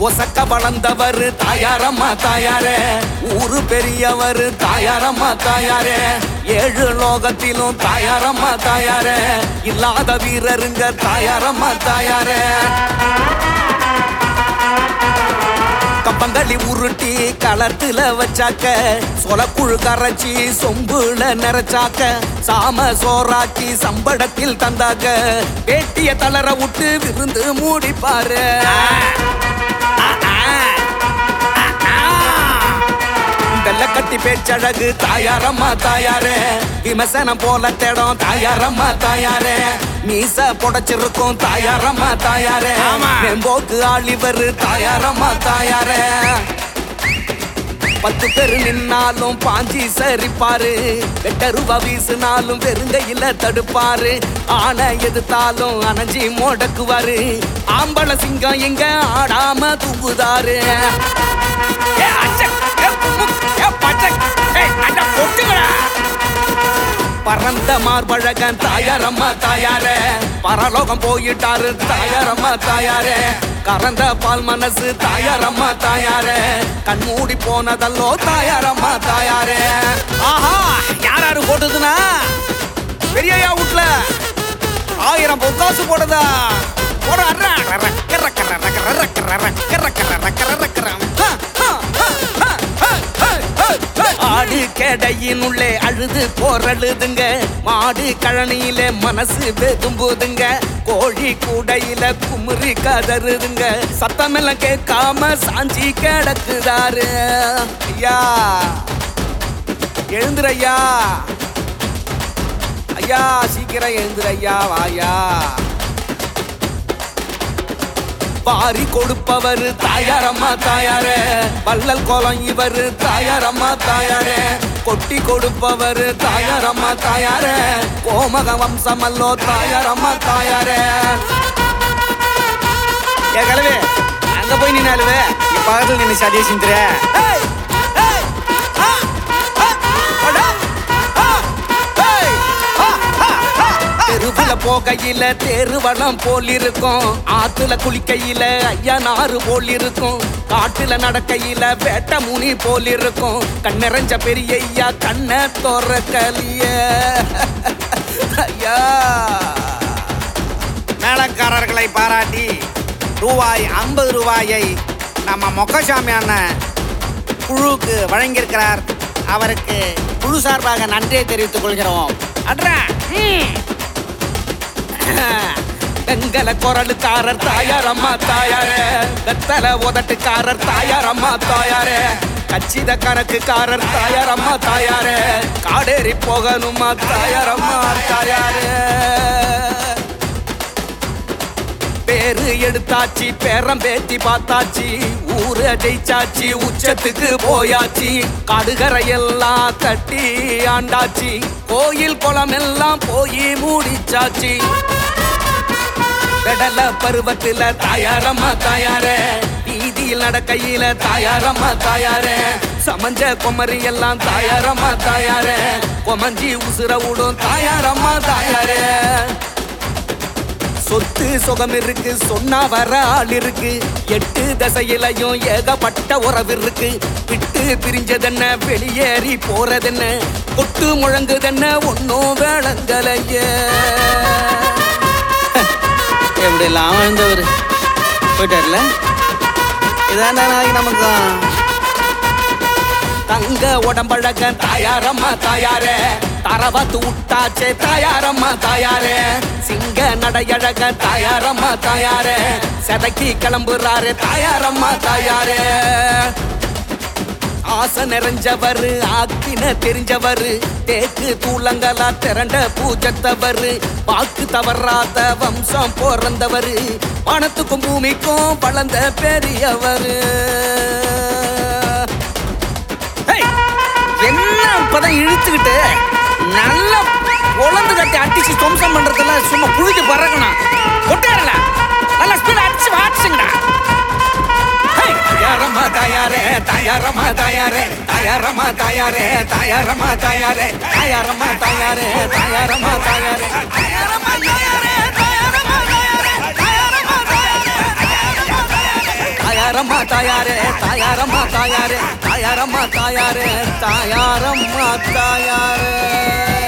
ஒசக்க வளர்ந்தவர் தாயாரம்மா தாயாரே ஊரு பெரியவர் தாயாரம்மா தாயாரே ஏழு லோகத்திலும் தாயாரம்மா தாயாரே இல்லாத வீரருங்க தாயாரம்மா தாயாரே கம்பங்களி உருட்டி களத்துல வச்சாக்க சொலக்குழு கரைச்சி சொம்புல நிறைச்சாக்க சாம சோறாக்கி சம்படத்தில் தந்தாக்க வேட்டிய தளர விட்டு விருந்து மூடிப்பாரு வெள்ள கட்டி பேச்சழகு தாயாரம்மா தாயாரே விமர்சனம் போல தேடம் தாயாரம்மா தாயாரே மீச புடைச்சிருக்கும் தாயாரம்மா தாயாரே வெம்போக்கு ஆளிவர் தாயாரம்மா தாயாரே பத்து பேரு நின்னாலும் பாஞ்சி சரிப்பாரு வெட்ட ரூபா வீசினாலும் வெறுங்கையில தடுப்பாரு ஆனை எதிர்த்தாலும் அணைஞ்சி முடக்குவாரு ஆம்பள சிங்கம் இங்க ஆடாம தூங்குதாரு ஏ அச்சக், ஏ புமுக், ஏ பச்சக், ஏய், அட கொட்டுங்கடா. பறந்த மார்பழகன் தாயாரம்மா தாயாரே பரலோகம் போயிட்டாரு தாயாரம்மா தாயாரே கறந்த பால் மனசு தாயாரம்மா தாயாரே கண்மூடி போனதல்லோ தாயாரம்மா தாயாரே ஆஹா யார் யாரு போட்டதுன்னா பெரியயா வீட்ல ஆயிரம் பொக்காசு போடுதா போட அர்றா, ரர, கர, கர, ரர, கர, கர, ரர, கர, கர, ரர, கர, ரர, கர. ஹ, ஹ, ஹ, ஹ, ஹ, ஹ, ஹ, ஹ. ஆடு கேடையினுள்ளே அழுது போரழுதுங்க மாடு கழனியில மனசு வெதும்புதுங்க கோழி கூடையில குமுறி கதறுதுங்க சத்தமெல்லாம் கேட்காம சாஞ்சி கிடக்குதாரு ஐயா எழுந்துரையா ஐயா சீக்கிரம் எழுந்துரையா வாயா வாரி கொடுப்பவர் தாயாரம்மா தாயாரே வள்ளல் கோலம் இவர் தாயாரம்மா தாயாரே கொட்டி கொடுப்பவர் தாயாரம்மா தாயாரே கோமக வம்சமல்லோ தாயாரம்மா தாயாரே ஏ கலவே அங்க போய் நின்னு அழுவே என் பக்கத்துல நின்னு சதியை சிந்துற ஏய், ஏய், ஆ, ஆ, அடா, ஆ, ஏய், ஆ, ஆ, ஆ, ஆ. தெருவுல போகையில தெருவளம் போல் இருக்கும் ஆத்துல குளிக்கையில ஐயா நாறு போல் இருக்கும் காட்டுல நடக்கையில வேட்ட முனி போல் இருக்கும் கண்ணெறஞ்ச பெரிய ஐயா கண்ணை திறக்கலிய ஐயா மேளக்காரர்களை பாராட்டி ரூபாய் ஐம்பது ரூபாயை நம்ம மொக்கசாமி அண்ணன் குழுவுக்கு வழங்கியிருக்கிறார் அவருக்கு குழு சார்பாக நன்றியை தெரிவித்துக் கொள்கிறோம் அட்ரா ம். எங்கள குரலுக்காரர் தாயார் அம்மா தாயாரே வெத்தல உதட்டுக்காரர் தாயார் அம்மா தாயாரே கச்சித கணக்குக்காரர் தாயார் அம்மா தாயாரே காடேறி போகணுமா தாயார் அம்மா தாயாரே பேரு எடுத்தாச்சு பேரம் பேத்தி பார்த்தாச்சு ஊரை ஜெயிச்சாச்சு உச்சத்துக்கு போயாச்சு கடுகரை எல்லாம் கட்டி ஆண்டாச்சு கோயில் குளம் எல்லாம் போய் மூடிச்சாச்சு பெடல பருவத்துல தாயாரம்மா தாயாரே வீதியில் நடக்கையில தாயாரம்மா தாயாரே சமஞ்ச குமரி எல்லாம் தாயாரம்மா தாயாரே கொமஞ்சி உசுர விடும் தாயாரம்மா தாயாரே சொத்து சுகம் இருக்கு சொன்னா வர ஆள் இருக்கு எட்டு தசையிலையும் ஏகப்பட்ட உறவு இருக்கு விட்டு பிரிஞ்சதென்ன வெளியேறி போறதென்ன கொட்டு முழங்குதென்ன ஒன்னும் வேளங்கலையே எப்படி எல்லாம் வாழ்ந்தவர் போயிட்டார்ல இதான் நாளைக்கு நமக்கு தங்க உடம்பழக தாயாரம்மா தாயாரே தரவத்து விட்டாச்சே தாயாரம்மா தாயாரே சிங்க நடையழக தாயாரம்மா தாயாரே செதக்கி கிளம்புறாரு தாயாரம்மா தாயாரே ஆசை நிறைஞ்சவர் ஆக்கின தெரிஞ்சவர் தேக்கு தூளங்களா திரண்ட பூஜத்தவர் வாக்கு தவறாத வம்சம் பிறந்தவர் வானத்துக்கும் பூமிக்கும் வளர்ந்த பெரியவர் ஏய், என்ன இப்பதான் இழுத்துக்கிட்டு நல்லா உழந்து கட்டி அடிச்சு துவம்சம் பண்றதுல சும்மா புழுதி பறக்கணும் ஒட்டாரல நல்லா ஸ்பீட் அடிச்சு வாட்சுங்கடா தயாரம்மா தயாரே தயாரம்மா தயாரே தயாரம்மா தயாரே தயாரம்மா தயாரே தயாரம்மா தயாரே தயாரம்மா தயாரே தயாரம்மா தயாரே தயாரம்மா தயாரே தயாரம்மா தயாரே தாயாரம்மா தாயாரே தாயாரம்மா தாயாரே தாயாரம்மா தாயாரே தாயாரம்மா தாயாரே